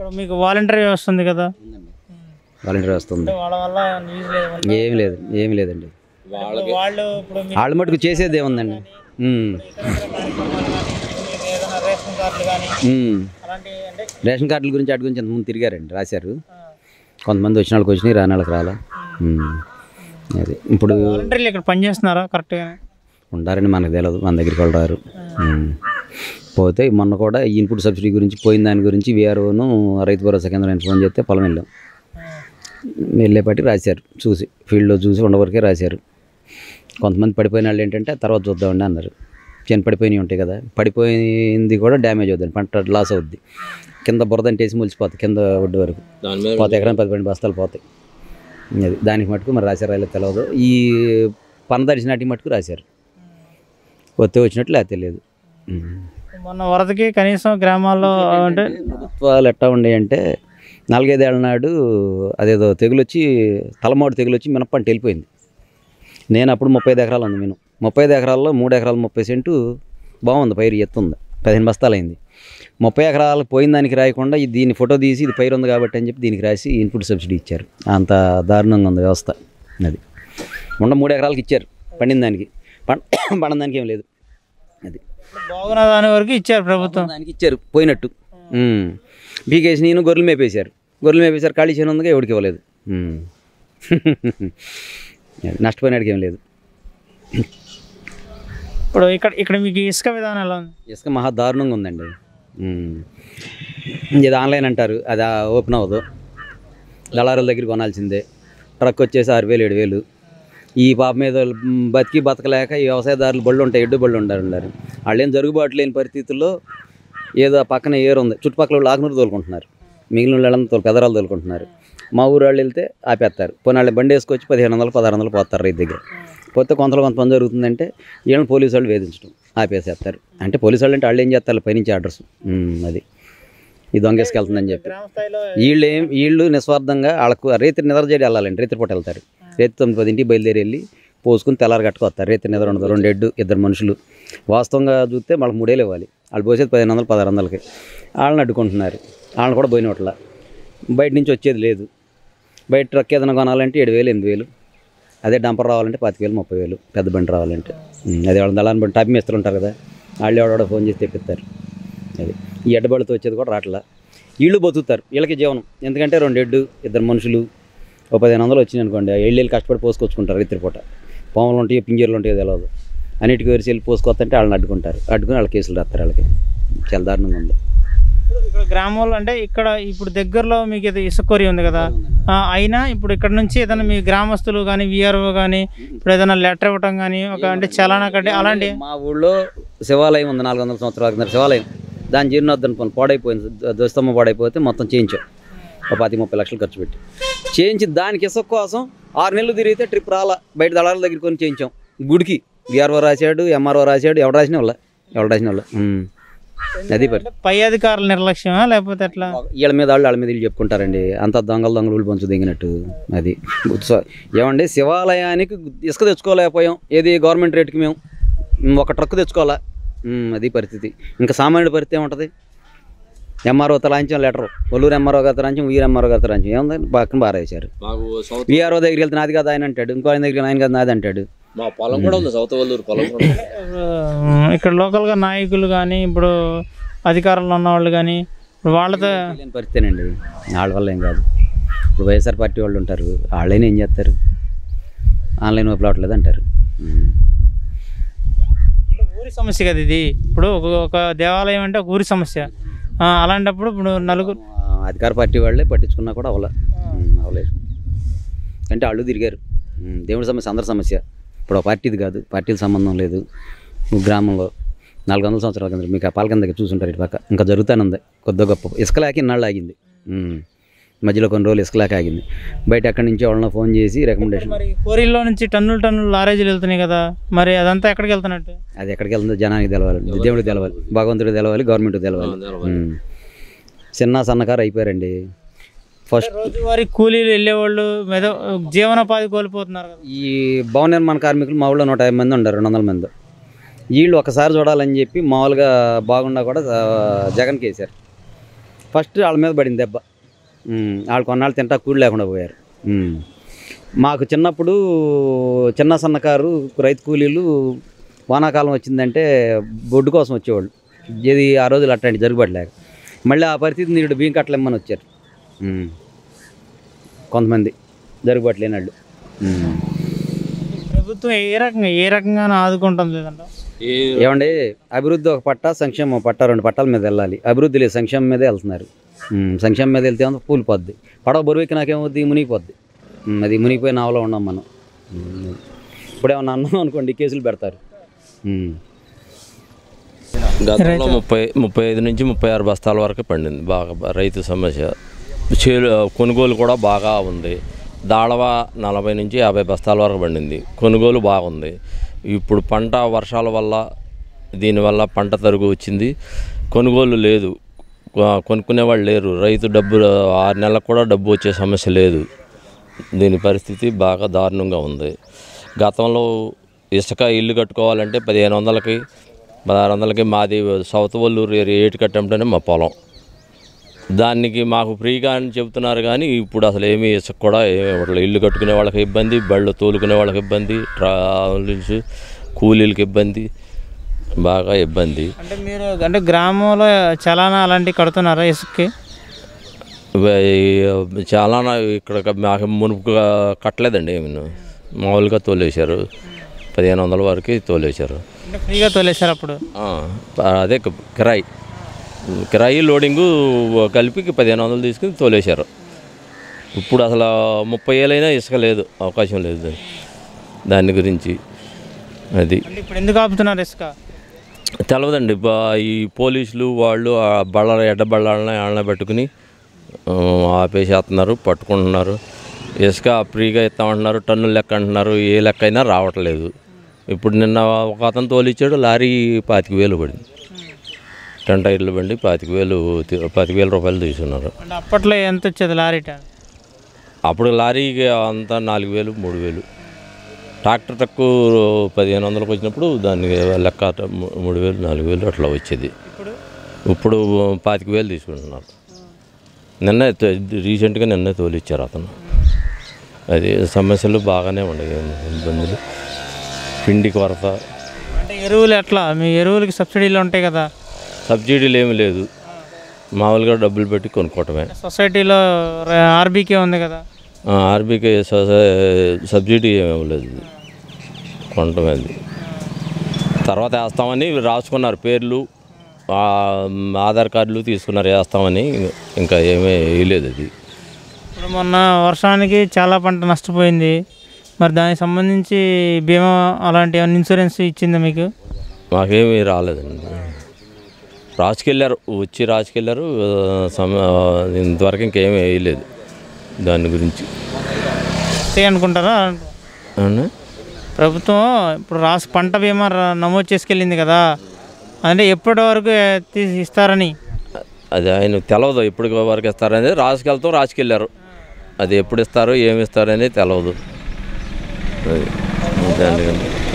ఇప్పుడు మీకు వాలంటరీ వ్యవస్థ ఉంది కదా వాలంటీర్ వస్తుంది అంటే వాళ్ళ వల్ల న్యూస్ లేదు ఏమి లేదు ఏమి లేదండి ఇప్పుడు వాళ్ళు ఇప్పుడు మీ వాళ్ళ మటుకు చేసేది ఏముందండి ఉమ్. ఇతరత్ర కార్యక్రమాలు కానీ, మీకు ఏదైనా రేషన్ కార్డులు కానీ ఉమ్. అలాంటి అంటే రేషన్ కార్డుల గురించి అటు గురించి ముందు తిరిగారండి రాశారు ఆ, కొంతమంది వచ్చిన వాళ్ళకి వచ్చినాయి రాని వాళ్ళకి రాలా ఉమ్. అది ఇప్పుడు వాలంటీర్లు ఇక్కడ పనిచేస్తున్నారా కరెక్ట్గా ఉండారని మనకు తెలియదు మన దగ్గరికి వాళ్ళు రారు ఉమ్. పోతే మొన్న కూడా ఈ ఇన్పుట్ సబ్సిడీ గురించి పోయిన దాని గురించి వీఆర్ఓను రైతు భరోసా కేంద్రానికి ఫోన్ చేస్తే పొలం వెళ్ళాం వెళ్ళేపాటి రాశారు చూసి ఫీల్డ్లో చూసి ఉండవరకే రాశారు కొంతమంది పడిపోయిన వాళ్ళు ఏంటంటే తర్వాత చూద్దామండి అన్నారు చిన్న పడిపోయినవి ఉంటాయి కదా పడిపోయింది కూడా డ్యామేజ్ అవుతుంది పంట లాస్ అవుద్ది కింద బురద అంటేసి ములిసిపోతాయి కింద ఒడ్డు వరకు దాని మీద పోతే ఎకరానికి పది పన్నెండు బస్తాలు పోతాయి అది దానికి మటుకు మరి రాశారు రాయలేదు తెలియదు ఈ పనదడిచిన నాటికి మటుకు రాశారు వస్తే వచ్చినట్లు లేకపోతే తెలియదు ఉమ్. మొన్న వరదకి కనీసం గ్రామాల్లో అంటే ప్రభుత్వాలు ఎట్టా ఉండే అంటే నాలుగైదేళ్ల నాడు అదేదో తెగులు వచ్చి తలమాడు తెగులు వచ్చి మినప్పంట వెళ్ళిపోయింది నేను అప్పుడు ముప్పై ఐదు ఎకరాలు ఉంది నేను ముప్పై ఐదు ఎకరాల్లో మూడు ఎకరాలు ముప్పై సెంటు బాగుంది పైరు ఎత్తుంది పదిహేను బస్తాలు అయింది ముప్పై ఎకరాలు పోయిన దానికి రాయకుండా ఇది దీన్ని ఫోటో తీసి ఇది పైరు ఉంది కాబట్టి అని చెప్పి దీనికి రాసి ఇన్పుట్ సబ్సిడీ ఇచ్చారు అంత దారుణంగా ఉంది వ్యవస్థ అది మొన్న మూడు ఎకరాలకి ఇచ్చారు పండిన దానికి పండ పండిన దానికి ఏం లేదు అది బాగున్న దాని వరకు ఇచ్చారు ప్రభుత్వం దానికి ఇచ్చారు పోయినట్టు ఉమ్. పీకేసి నేను గొర్రెలు మేపేశారు గొర్రెలు మేపేశారు ఖాళీ చేయను ఉందిగా ఎవరికి ఇవ్వలేదు ఉమ్. నష్టపోయినాడికి ఏం లేదు ఇప్పుడు ఇక్కడ ఇక్కడ మీకు ఇసుక విధానం ఎలా ఉంది ఇసుక మహా దారుణంగా ఉందండి ఉమ్. ఇది ఆన్లైన్ అంటారు అది ఆ ఓపెన్ అవ్వదు దళారుల దగ్గర కొనాల్సిందే ట్రక్ వచ్చేసి ఆరు వేలు ఏడు వేలు ఈ పాప మీద మ్, బతికి బతకలేక ఈ వ్యవసాయదారులు బళ్ళు ఉంటాయి ఎడ్డు బళ్ళు ఉంటారు ఉన్నారు వాళ్ళు ఏం జరుగుబాటు లేని పరిస్థితుల్లో ఏదో ఆ పక్కన ఏరు ఉంది చుట్టుపక్కల వాళ్ళు ఆకునూరు తోలుకుంటున్నారు మిగిలిన వాళ్ళంతా తోలు పెదరాలు తోలుకుంటున్నారు మా ఊరు వాళ్ళు వెళ్తే ఆపేస్తారు పోనీ వాళ్ళు బండి వేసుకొచ్చి పదిహేను వందలు పదహారు వందలు పోతారు రైతు దగ్గర పోతే కొంతలో కొంతమంది జరుగుతుందంటే వీళ్ళని పోలీసు వాళ్ళు వేధించడం ఆపేసేస్తారు అంటే పోలీసు వాళ్ళు అంటే వాళ్ళు ఏం చేస్తారు పైనుంచి ఆర్డర్స్ అది ఈ దొంగేసుకెళ్తుందని చెప్పి గ్రామ స్థాయిలో వీళ్ళు ఏం వీళ్ళు నిస్వార్థంగా వాళ్ళకు రేత్రి నిద్ర చేయడం వెళ్ళాలండి రేత్రి పూట వెళ్తారు రేత్రి తొమ్మిది పదింటికి బయలుదేరి వెళ్ళి పోసుకుని తెల్లారి కట్టుకొస్తారు రేత్రి నిద్ర ఉండదు రెండు ఎడ్డు ఇద్దరు మనుషులు వాస్తవంగా చూస్తే వాళ్ళకి మూడేళ్ళు ఇవ్వాలి వాళ్ళు పోసేది పదిహేను వందలు పదహారు వందలకి వాళ్ళని అడ్డుకుంటున్నారు వాళ్ళని కూడా పోయినట్ల బయట నుంచి వచ్చేది లేదు బయట ట్రక్ ఏదైనా కొనాలంటే ఏడు వేలు ఎనిమిది వేలు అదే డంపర్ రావాలంటే పాతిక వేలు ముప్పై వేలు పెద్ద బండి రావాలంటే ఉమ్, అదే వాళ్ళ దళాన్ని బండి టైప్ మేస్తలు ఉంటారు కదా వాళ్ళు ఎవడో ఫోన్ చేసి తెప్పిస్తారు అది ఈ ఎడ్డబడితో వచ్చేది కూడా రాట్లా వీళ్ళు బతుకుతారు వీళ్ళకి జీవనం ఎందుకంటే రెండు ఎడ్డు ఇద్దరు మనుషులు ఒక పదిహేను వందలు వచ్చినాయి అనుకోండి వెళ్ళి వెళ్ళి కష్టపడి పోసుకొచ్చుకుంటారు ఇద్దరు పూట పాములు ఉంటాయి పింజర్లు ఉంటాయో తెలియదు అన్నిటికీ వరిసి వెళ్ళి పోసుకొస్తుంటే వాళ్ళని అడ్డుకుంటారు అడ్డుకుని వాళ్ళ కేసులు రాస్తారు వాళ్ళకి చాలా దారుణంగా ఉంది ఇక్కడ గ్రామంలో అంటే ఇక్కడ ఇప్పుడు దగ్గరలో మీకు ఇది ఇసుక కొరి ఉంది కదా ఆ, అయినా ఇప్పుడు ఇక్కడ నుంచి ఏదైనా మీ గ్రామస్తులు కానీ విఆర్ఓ కానీ ఇప్పుడు ఏదైనా లెటర్ ఇవ్వటం కానీ ఒక అంటే చలానా కట్టి అలాంటి మా ఊళ్ళో శివాలయం ఉంది నాలుగు వందల సంవత్సరాల కింద శివాలయం దాని జీర్ణోద్ధరణ పని పాడైపోయింది ధ్వస్తమ్మ పాడైపోతే మొత్తం చేయించాం ఒక పది ముప్పై లక్షలు ఖర్చు పెట్టి చేయించి దానికి ఇసుక కోసం ఆరు నెలలు తిరిగితే ట్రిప్ రాలా బయట దళాల దగ్గర కొని చేయించాం గుడికి విఆర్ఓ రాశాడు ఎంఆర్ఓ రాశాడు ఎవడు రాసిన వాళ్ళ ఎవడు రాసిన వాళ్ళ ఉమ్. అది పరి అంటే పై అధికారుల నిర్లక్ష్యమా లేకపోతే ఎట్లా వీళ్ళ మీద వాళ్ళు వాళ్ళ మీద వీళ్ళు చెప్పుకుంటారండి అంత దొంగలు దొంగలు పంచు దిగినట్టు అది సో ఏమండి శివాలయానికి ఇసుక తెచ్చుకోలేకపోయాం ఏది గవర్నమెంట్ రేటుకి మేము ఉమ్, ఒక ట్రక్ తెచ్చుకోవాలా ఉమ్, అది పరిస్థితి ఇంకా సామాన్యుడి పరిస్థితి ఏముంటుంది ఎంఆర్ఓ తలాంచం లెటర్ ఒల్లూరు ఎంఆర్ఓ గారి తలాంచం వీరు ఎంఆర్ఓ గారి తలాంచం ఏముంది పక్కన బారేశారు మాకు సౌత్ వీఆర్ఓ దగ్గరికి వెళ్తే నాది కాదు ఆయన అంటాడు ఇంకో ఆయన దగ్గరికి ఆయన కాదు నాది అంటాడు మా పొలం కూడా ఉంది సౌత్ వల్లూరు పొలం కూడా ఉంది. ఇప్పుడు ఇక్కడ లోకల్గా నాయకులు కానీ ఇప్పుడు అధికారంలో ఉన్న వాళ్ళు కానీ ఇప్పుడు వాళ్ళతో లేని పరిస్థితేనండి వాళ్ళ వల్ల ఏం కాదు ఇప్పుడు వైఎస్ఆర్ పార్టీ వాళ్ళు ఉంటారు వాళ్ళైనా ఏం చేస్తారు ఆన్లైన్ వైపు రావట్లేదు అంటారు ఉమ్. అంటే ఊరి సమస్య కదా ఇది ఇప్పుడు ఒక ఒక దేవాలయం అంటే ఒక ఊరి సమస్య ఆ, అలాంటప్పుడు ఇప్పుడు నలుగురు ఆ, అధికార పార్టీ వాళ్ళే పట్టించుకున్నా కూడా అవలే ఉమ్, అవలేదు అంటే వాళ్ళు తిరిగారు ఉమ్, దేవుడి సమస్య అందరి సమస్య ఇప్పుడు ఒక పార్టీది కాదు పార్టీల సంబంధం లేదు నువ్వు గ్రామంలో నాలుగు వందల సంవత్సరాల కింద మీకు ఆ పాలకం దగ్గర చూసుంటారు ఇటు పక్క ఇంకా జరుగుతానే ఉంది కొద్ది గొప్ప ఇసుక లేక ఇన్నాళ్ళు ఆగింది ఉమ్, మధ్యలో కొన్ని రోజులు ఇసుక లేక ఆగింది బయట ఎక్కడి నుంచి వాళ్ళని ఫోన్ చేసి రికమెండేషన్ మరి కోరిల్లో నుంచి టన్నులు టన్నులు లారేజీలు వెళ్తున్నాయి కదా మరి అదంతా ఎక్కడికి వెళ్తున్నట్టు అది ఎక్కడికి వెళ్తుందో జనానికి తెలవాలి దేవుడికి తెలవాలి భగవంతుడికి తెలవాలి గవర్నమెంట్కి తెలవాలి ఉమ్. చిన్న సన్నకారు అయిపోయారండి ఫస్ట్ రోజువారీ కూలీలు వెళ్ళేవాళ్ళు ఏదో జీవనోపాధి కోల్పోతున్నారు కదా ఈ భవన నిర్మాణ కార్మికులు మా ఊళ్ళో నూట యాభై మంది ఉన్నారు రెండు వందల మంది వీళ్ళు ఒకసారి చూడాలని చెప్పి మామూలుగా బాగుండా కూడా ఆ, జగన్కి వేశారు ఫస్ట్ వాళ్ళ మీద పడింది దెబ్బ ఉమ్, వాళ్ళు కొన్నాళ్ళు తింటా కూలి లేకుండా పోయారు ఉమ్. మాకు చిన్నప్పుడు చిన్న సన్నకారు రైతు కూలీలు వానాకాలం వచ్చిందంటే బొడ్డు కోసం వచ్చేవాళ్ళు ఇది ఆ రోజులు అట్లాంటి జరుగుబడలేక మళ్ళీ ఆ పరిస్థితి నీడు బియ్యం కట్టలేమని వచ్చారు ఉమ్. కొంతమంది జరుగుబాటు లేని వాళ్ళు ఉమ్. ప్రభుత్వం ఏ రకంగా ఏ రకంగా ఆదుకుంటుంది లేదంట ఏ ఏమండి అభివృద్ధి ఒక పట్ట సంక్షేమం ఒక పట్ట రెండు పట్టాల మీద వెళ్ళాలి అభివృద్ధి లేదు సంక్షేమం మీదే వెళ్తున్నారు ఉమ్, సంక్షేమం మీద వెళ్తే ఏమో కూలిపోద్ది పడవ బరువుకి నాకేమవుద్ది మునిగిపోద్ది ఉమ్, అది మునిగిపోయి నావలో ఉన్నాం మనం ఉమ్, ఇప్పుడేమన్నా అన్నాం అనుకోండి కేసులు పెడతారు ఉమ్. గతంలో ముప్పై ముప్పై ఐదు నుంచి ముప్పై ఆరు బస్తాల వరకు పండింది బాగా బా- రైతు సమస్య చేలు కొనుగోలు కూడా బాగా ఉంది దాళవ నలభై నుంచి యాభై బస్తాల వరకు పండింది కొనుగోలు బాగుంది ఇప్పుడు పంట వర్షాల వల్ల దీనివల్ల పంట తరుగు వచ్చింది కొనుగోలు లేదు కొ- కొనుక్కునేవాళ్ళు లేరు రైతు డబ్బు ఆరు నెలలకు కూడా డబ్బు వచ్చే సమస్య లేదు దీని పరిస్థితి బాగా దారుణంగా ఉంది గతంలో ఇసుక ఇల్లు కట్టుకోవాలంటే పదిహేను వందలకి పదహారు వందలకి మాది సౌత్ వల్లూరు ఏరియా ఏటి కట్టంటేనే మా పొలం దానికి మాకు ఫ్రీగా అని చెబుతున్నారు కానీ ఇప్పుడు అసలు ఏమీ ఇసుక కూడా ఏమీ ఇవ్వట్లేదు ఇల్లు కట్టుకునే వాళ్ళకి ఇబ్బంది బళ్ళు తోలుకునే వాళ్ళకి ఇబ్బంది ట్రావెల్స్ కూలీలకి ఇబ్బంది బాగా ఇబ్బంది అంటే మీరు అంటే గ్రామంలో చలానా అలాంటివి కడుతున్నారా ఇసుక్కి ఇవ- చాలా నా- ఇక్కడ మాకు మునుపు కట్టలేదండి ఏమి మామూలుగా తోలేశారు పదిహేను వందల వరకు తోలేశారు అంటే ఫ్రీగా తోలేశారు అప్పుడు ఆ, అదే క- కిరాయి కిరాయి లోడింగు కలిపి పదిహేను వందలు తీసుకుని తోలేశారు ఇప్పుడు అసలు ముప్పై ఏళ్ళైనా ఇసుక లేదు అవకాశం లేదు దాని- దాని గురించి అది అంటే ఇప్పుడు ఎందుకు ఆపుతున్నారు ఇసుక తెలవదండి బా- ఈ పోలీసులు వాళ్ళు ఆ బళ్ళ ఎడ్డ బళ్ళని వాళ్ళని పెట్టుకుని ఆ, ఆపేసేస్తున్నారు పట్టుకుంటున్నారు ఇసుక ఫ్రీగా ఇస్తామంటున్నారు టన్నుల లెక్క అంటున్నారు ఏ లెక్క అయినా రావట్లేదు ఇప్పుడు నిన్న ఒక అతను తోలిచ్చాడు లారీ పాతిక వేలు పడింది టెన్ టైర్లు బండి పాతిక వేలు తీ- పాతిక వేల రూపాయలు తీసుకున్నారు అంటే అప్పట్లో ఎంత వచ్చేది లారీ టైం అప్పుడు లారీకి అంతా నాలుగు వేలు మూడు వేలు ట్రాక్టర్ తక్కువ పదిహేను వందలకు వచ్చినప్పుడు దానికి లెక్క అట్ట మూ- మూడు వేలు నాలుగు వేలు అట్లా వచ్చేది ఇప్పుడు ఇప్పుడు పాతిక వేలు తీసుకుంటున్నారు నిన్న రీసెంట్గా నిన్నే తోలిచ్చారు అతను అది సమస్యలు బాగానే ఉన్నాయి ఇబ్బందులు పిండి కొరత అంటే ఎరువులు ఎట్లా మీ ఎరువులకి సబ్సిడీలు ఉంటాయి కదా సబ్సిడీలు ఏమీ లేదు మామూలుగా డబ్బులు పెట్టి కొనుక్కోవటమే సొసైటీలో ఆర్బీకే ఉంది కదా ఆర్బీకే సబ్సిడీ ఏమీ లేదు కొనటమే అది తర్వాత వేస్తామని రాసుకున్నారు పేర్లు ఆ, ఆధార్ కార్డులు తీసుకున్నారు వేస్తామని ఇంకా ఏమీ వేయలేదు అది ఇప్పుడు మొన్న వర్షానికి చాలా పంట నష్టపోయింది మరి దానికి సంబంధించి బీమా అలాంటి ఏమైనా ఇన్సూరెన్స్ ఇచ్చిందా మీకు మాకేమీ రాలేదండి రాసుకెళ్ళారు వచ్చి రాసుకెళ్ళారు ఆ, సమ ఇంతవరకు ఇంకేమీ వేయలేదు దాని గురించి వస్తాయి అనుకుంటారా అవునా? ప్రభుత్వం ఇప్పుడు రాసి పంట బీమా ర- నమోదు చేసుకెళ్ళింది కదా అంటే ఎప్పటి వరకు ఏ, తీసి ఇస్తారని అది ఆయన తెలవదు ఎప్పుడు వరకు ఇస్తారనేది రాసుకెళ్తాం రాసుకెళ్ళారు అది ఎప్పుడు ఇస్తారో ఏమి ఇస్తారనేది తెలవదు అది దాని